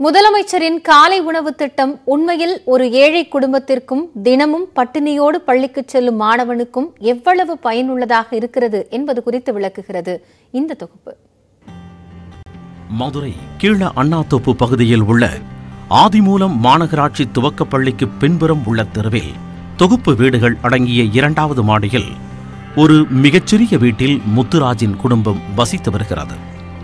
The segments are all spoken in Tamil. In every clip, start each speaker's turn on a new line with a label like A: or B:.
A: முதலமைச்சரின் காலை உணவு திட்டம் உண்மையில் ஒரு ஏழை குடும்பத்திற்கும் தினமும் பட்டினியோடு பள்ளிக்கு செல்லும் மாணவனுக்கும் எவ்வளவு பயனுள்ளதாக இருக்கிறது என்பது குறித்து விளக்குகிறது இந்த தொகுப்பு
B: மதுரை கீழ அண்ணாத்தோப்பு பகுதியில் உள்ள ஆதிமூலம் மாநகராட்சி துவக்கப் பள்ளிக்கு பின்புறம் உள்ள தெருவில் தொகுப்பு வீடுகள் அடங்கிய இரண்டாவது மாடியில் ஒரு மிகச்சிறிய வீட்டில் முத்துராஜின் குடும்பம் வசித்து வருகிறது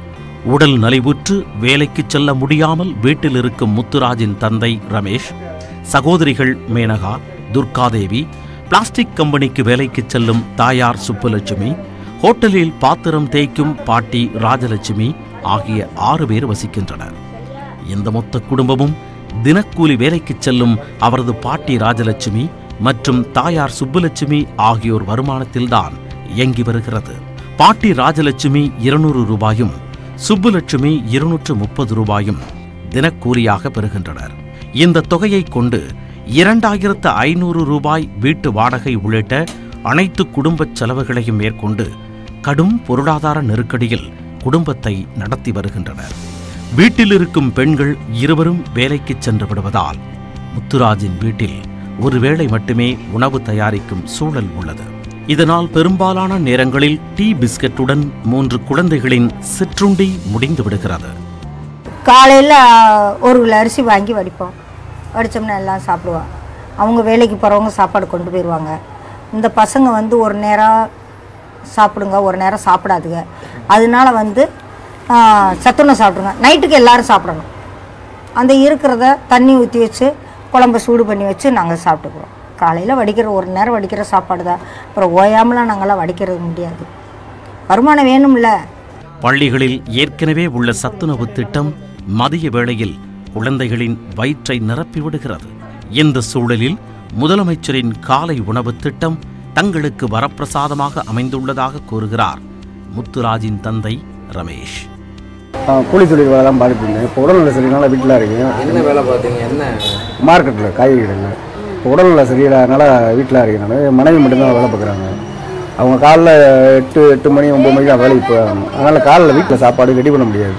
B: உடல் நலிவுற்று வேலைக்கு செல்ல முடியாமல் வீட்டில் இருக்கும் முத்துராஜின் தந்தை ரமேஷ் சகோதரிகள் மேனகா துர்காதேவி பிளாஸ்டிக் கம்பெனிக்கு வேலைக்கு செல்லும் தாயார் சுப்புலட்சுமி ஹோட்டலில் பாத்திரம் தேய்க்கும் பாட்டி ராஜலட்சுமி ஆகிய ஆறு பேர் வசிக்கின்றனர் இந்த மொத்த குடும்பமும் தினக்கூலி வேலைக்கு செல்லும் அவரது பாட்டி ராஜலட்சுமி மற்றும் தாயார் சுப்புலட்சுமி ஆகியோர் வருமானத்தில்தான் இயங்கி வருகிறது பாட்டி ராஜலட்சுமி இருநூறு ரூபாயும் சுப்புலட்சுமி இருநூற்று முப்பது ரூபாயும் தினக்கூலியாக பெறுகின்றனர் இந்த தொகையை கொண்டு இரண்டாயிரத்து ஐநூறு ரூபாய் வீட்டு வாடகை உள்ளிட்ட அனைத்து குடும்பச் செலவுகளையும் மேற்கொண்டு கடும் பொருளாதார நெருக்கடியில் குடும்பத்தை நடத்தி வருகின்றனர் வீட்டில் இருக்கும் பெண்கள் இருவரும் வேலைக்கு சென்று விடுவதால் முத்துராஜின் வீட்டில் ஒருவேளை மட்டுமே உணவு தயாரிக்கும் சூழல் உள்ளது இதனால் பெரும்பாலான நேரங்களில் டீ பிஸ்கட்டுடன் மூன்று குழந்தைகளின் சிற்றுண்டி முடிந்து விடுகிறது
C: காலையில் ஒரு கிலோ அரிசி வாங்கி வடிப்போம் வடித்தோம்னா எல்லாம் சாப்பிடுவோம் அவங்க வேலைக்கு போகிறவங்க சாப்பாடு கொண்டு போயிடுவாங்க இந்த பசங்க வந்து ஒரு நேரம் சாப்பிடுங்க ஒரு நேரம் சாப்பிடாதுங்க அதனால வந்து ஆ, சத்துணவு சாப்பிடுங்க நைட்டுக்கு எல்லாரும் சாப்பிடணும் அந்த இருக்கிறத தண்ணி ஊற்றி வச்சு குழம்ப சூடு பண்ணி வச்சு நாங்கள் சாப்பிட்டுக்குவோம் காலையில் வடிக்கிற ஒரு நேரம் வடிக்கிற சாப்பாடு தான் அப்புறம் ஓயாமலாம் நாங்களாம் வடிக்கிறது முடியாது வருமானம் வேணும்ல
B: பள்ளிகளில் ஏற்கனவே உள்ள சத்துணவு திட்டம் மதிய வேளையில் குழந்தைகளின் வயிற்றை நிரப்பிவிடுகிறது இந்த சூழலில் முதலமைச்சரின் காலை உணவு திட்டம் தங்களுக்கு வரப்பிரசாதமாக அமைந்துள்ளதாக கூறுகிறார் முத்துராஜின் தந்தை ரமேஷ்
D: ஆ, கூலி தொழில் வேலை தான் பார்த்துட்டு இருந்தேன் இப்போ உடல்நல சரியினால வீட்டில் இருக்கேன்
E: என்ன வேலை பார்த்தீங்க என்ன
D: மார்க்கெட்டில் காய்கறி கடையில் இப்போ உடல்நல சரியில்லாதனால வீட்டில் இருக்கேன் நான் என் மனைவி மட்டும்தான் வேலை பார்க்குறாங்க அவங்க காலைல எட்டு எட்டு மணி ஒம்பது மணிக்கு தான் வேலைக்கு போவாங்க அதனால் காலைல வீட்டில் சாப்பாடு ரெடி பண்ண முடியாது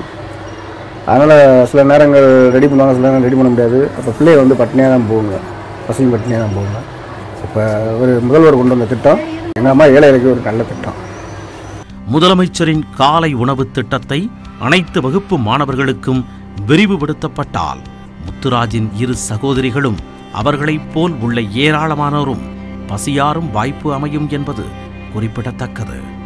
D: அதனால் சில நேரங்கள் ரெடி பண்ணுவாங்க சில நேரம் ரெடி பண்ண முடியாது அப்போ பிள்ளைய வந்து பட்டினியாக தான் போகுங்க பசங்க பட்டினியாக தான் போகுங்க இப்போ ஒரு முதல்வர் கொண்டு வந்த திட்டம் எங்கள் அம்மா ஏழைகளுக்கு ஒரு நல்ல திட்டம்
B: முதலமைச்சரின் காலை உணவு திட்டத்தை அனைத்து வகுப்பு மாணவர்களுக்கும் விரிவுபடுத்தப்பட்டால் முத்துராஜின் இரு சகோதரிகளும் அவர்களைப் போல் உள்ள ஏராளமானோரும் பசியாரும் வாய்ப்பு அமையும் என்பது குறிப்பிடத்தக்கது